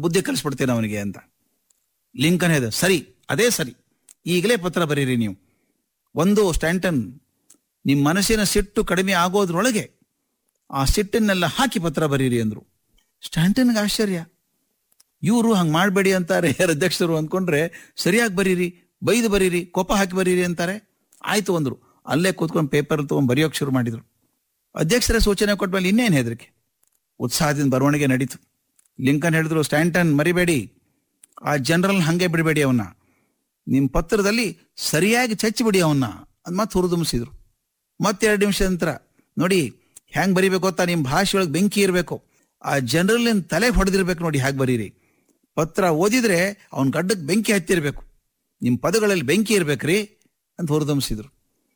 ಬುದ್ಧಿ ಕಲಿಸ್ಬಿಡ್ತೇನೆ ಅವನಿಗೆ ಅಂತ ಲಿಂಕನ್ ಹೇಳಿದ ಸರಿ ಅದೇ ಸರಿ ಈಗಲೇ ಪತ್ರ ಬರೀರಿ ನೀವು ಒಂದು ಸ್ಟ್ಯಾಂಟನ್ ನಿಮ್ಮ ಮನಸ್ಸಿನ ಸಿಟ್ಟು ಕಡಿಮೆ ಆಗೋದ್ರೊಳಗೆ ಆ ಸಿಟ್ಟನ್ನೆಲ್ಲ ಹಾಕಿ ಪತ್ರ ಬರೀರಿ ಅಂದ್ರು ಸ್ಟ್ಯಾಂಟನ್ಗೆ ಆಶ್ಚರ್ಯ ಇವರು ಹಂಗೆ ಮಾಡಬೇಡಿ ಅಂತಾರೆ ಅಧ್ಯಕ್ಷರು ಅಂದ್ಕೊಂಡ್ರೆ ಸರಿಯಾಗಿ ಬರೀರಿ ಬೈದು ಬರೀರಿ ಕೋಪ ಹಾಕಿ ಬರೀರಿ ಅಂತಾರೆ ಆಯ್ತು ಅಂದ್ರು ಅಲ್ಲೇ ಕೂತ್ಕೊಂಡು ಪೇಪರ್ ತಗೊಂಡು ಬರೆಯೋಕೆ ಶುರು ಮಾಡಿದ್ರು ಅಧ್ಯಕ್ಷರ ಸೂಚನೆ ಕೊಟ್ಮೇಲೆ ಇನ್ನೇನು ಹೆದರಿಕೆ ಉತ್ಸಾಹದಿಂದ ಬರವಣಿಗೆ ನಡೀತು ಲಿಂಕನ್ ಹೇಳಿದ್ರು ಸ್ಟ್ಯಾಂಟನ್ ಮರಿಬೇಡಿ ಆ ಜನರಲ್ ಹಂಗೆ ಬಿಡಬೇಡಿ ಅವನ್ನ ನಿಮ್ಮ ಪತ್ರದಲ್ಲಿ ಸರಿಯಾಗಿ ಚಚ್ಚಿಬಿಡಿ ಅವನ್ನ ಅದು ಮತ್ತೆ ಹುರಿದುಂಬಿಸಿದ್ರು ಮತ್ತೆರಡು ನಿಮಿಷ ನಂತರ ನೋಡಿ ಹೆಂಗ್ ಬರಿಬೇಕು ಗೊತ್ತಾ ನಿಮ್ಮ ಭಾಷೆಯೊಳಗೆ ಬೆಂಕಿ ಇರಬೇಕು ಆ ಜನರಲ್ ತಲೆಗೆ ಹೊಡೆದಿರ್ಬೇಕು ನೋಡಿ ಹಾಗೆ ಬರೀರಿ ಪತ್ರ ಓದಿದ್ರೆ ಅವನ ಗಡ್ಡಕ್ಕೆ ಬೆಂಕಿ ಹತ್ತಿರ್ಬೇಕು ನಿಮ್ಮ ಪದಗಳಲ್ಲಿ ಬೆಂಕಿ ಇರ್ಬೇಕ್ರಿ ಅಂತ ಹೊರದಂಬಿಸಿದ್ರು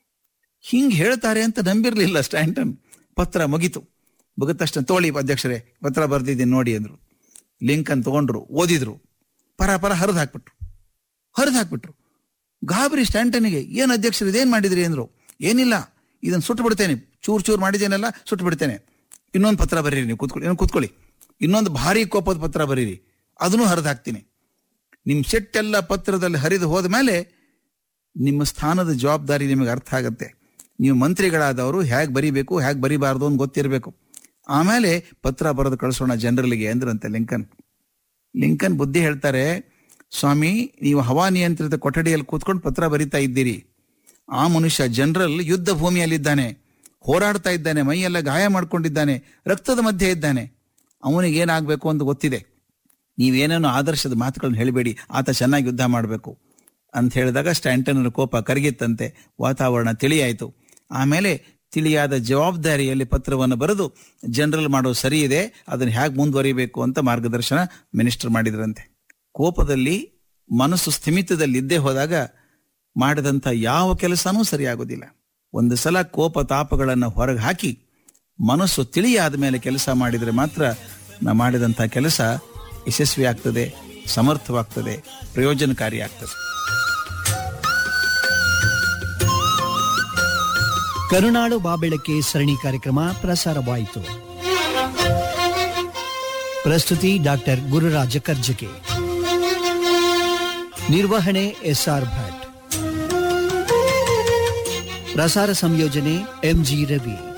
ಹಿಂಗ್ ಹೇಳ್ತಾರೆ ಅಂತ ನಂಬಿರ್ಲಿಲ್ಲ ಸ್ಟ್ಯಾಂಟನ್ ಪತ್ರ ಮುಗೀತು ಮುಗಿದ ತಕ್ಷಣ ತೋಳಿ ಅಧ್ಯಕ್ಷರೇ ಪತ್ರ ಬರ್ದಿದ್ದೀನಿ ನೋಡಿ ಅಂದ್ರು ಲಿಂಕನ್ ತಗೊಂಡ್ರು ಓದಿದ್ರು ಪರ ಪರ ಹರಿದು ಹಾಕ್ಬಿಟ್ರು ಹರಿದು ಹಾಕ್ಬಿಟ್ರು ಗಾಬರಿ ಸ್ಟ್ಯಾಂಟನ್ಗೆ ಏನ್ ಅಧ್ಯಕ್ಷರು ಇದೇನ್ ಮಾಡಿದ್ರಿ ಅಂದ್ರು ಏನಿಲ್ಲ ಇದನ್ನ ಸುಟ್ಟು ಬಿಡ್ತೇನೆ ಚೂರ್ ಚೂರ್ ಮಾಡಿದ್ದೇನೆಲ್ಲ ಸುಟ್ಟು ಬಿಡ್ತೇನೆ ಇನ್ನೊಂದು ಪತ್ರ ಬರೀರಿ ನೀವು ಕೂತ್ಕೊಳ್ಳಿ ಇನ್ನೊಂದು ಕೂತ್ಕೊಳ್ಳಿ ಇನ್ನೊಂದು ಭಾರಿ ಕೋಪದ ಪತ್ರ ಬರೀರಿ ಅದನ್ನು ಹರಿದು ಹಾಕ್ತೀನಿ ನಿಮ್ಮ ಸೆಟ್ಟೆಲ್ಲ ಪತ್ರದಲ್ಲಿ ಹರಿದು ಹೋದ ಮೇಲೆ ನಿಮ್ಮ ಸ್ಥಾನದ ಜವಾಬ್ದಾರಿ ನಿಮಗೆ ಅರ್ಥ ಆಗತ್ತೆ ನೀವು ಮಂತ್ರಿಗಳಾದವರು ಹೇಗೆ ಬರಿಬೇಕು ಹೇಗೆ ಬರಿಬಾರ್ದು ಅಂತ ಗೊತ್ತಿರಬೇಕು ಆಮೇಲೆ ಪತ್ರ ಬರೆದು ಕಳಿಸೋಣ ಜನರಲ್ಗೆ ಅಂದ್ರಂತೆ ಲಿಂಕನ್ ಲಿಂಕನ್ ಬುದ್ಧಿ ಹೇಳ್ತಾರೆ ಸ್ವಾಮಿ ನೀವು ಹವಾನಿಯಂತ್ರಿತ ಕೊಠಡಿಯಲ್ಲಿ ಕೂತ್ಕೊಂಡು ಪತ್ರ ಬರಿತಾ ಇದ್ದೀರಿ ಆ ಮನುಷ್ಯ ಜನರಲ್ ಯುದ್ಧ ಭೂಮಿಯಲ್ಲಿದ್ದಾನೆ ಹೋರಾಡ್ತಾ ಇದ್ದಾನೆ ಮೈಯೆಲ್ಲ ಗಾಯ ಮಾಡ್ಕೊಂಡಿದ್ದಾನೆ ರಕ್ತದ ಮಧ್ಯೆ ಇದ್ದಾನೆ ಅವನಿಗೆ ಏನಾಗಬೇಕು ಅಂತ ಗೊತ್ತಿದೆ ನೀವೇನೇನೋ ಆದರ್ಶದ ಮಾತುಗಳನ್ನ ಹೇಳಬೇಡಿ ಆತ ಚೆನ್ನಾಗಿ ಯುದ್ಧ ಮಾಡಬೇಕು ಅಂತ ಹೇಳಿದಾಗ ಸ್ಟ್ಯಾಂಟನರ ಕೋಪ ಕರಗಿತ್ತಂತೆ ವಾತಾವರಣ ತಿಳಿಯಾಯಿತು ಆಮೇಲೆ ತಿಳಿಯಾದ ಜವಾಬ್ದಾರಿಯಲ್ಲಿ ಪತ್ರವನ್ನು ಬರೆದು ಜನರಲ್ ಮಾಡೋ ಸರಿ ಇದೆ ಅದನ್ನು ಹೇಗೆ ಮುಂದುವರಿಬೇಕು ಅಂತ ಮಾರ್ಗದರ್ಶನ ಮಿನಿಸ್ಟರ್ ಮಾಡಿದ್ರಂತೆ ಕೋಪದಲ್ಲಿ ಮನಸ್ಸು ಸ್ಥಿಮಿತದಲ್ಲಿ ಇದ್ದೇ ಹೋದಾಗ ಮಾಡಿದಂಥ ಯಾವ ಕೆಲಸನೂ ಸರಿಯಾಗೋದಿಲ್ಲ ಒಂದು ಸಲ ಕೋಪ ತಾಪಗಳನ್ನು ಹೊರಗೆ ಹಾಕಿ ಮನಸ್ಸು ತಿಳಿಯಾದ ಮೇಲೆ ಕೆಲಸ ಮಾಡಿದರೆ ಮಾತ್ರ ನಾ ಮಾಡಿದಂಥ ಕೆಲಸ ಯಶಸ್ವಿ ಆಗ್ತದೆ ಸಮರ್ಥವಾಗ್ತದೆ ಪ್ರಯೋಜನಕಾರಿ ಆಗ್ತದೆ ಕರುನಾಡು ಬಾಬೆಳಕೆ ಸರಣಿ ಕಾರ್ಯಕ್ರಮ ಪ್ರಸಾರವಾಯಿತು ಪ್ರಸ್ತುತಿ ಡಾಕ್ಟರ್ ಗುರುರಾಜ ಕರ್ಜಕೆ ನಿರ್ವಹಣೆ ಎಸ್ಆರ್ ಭಟ್ ಪ್ರಸಾರ ಸಂಯೋಜನೆ ಎಂಜಿ ರವಿ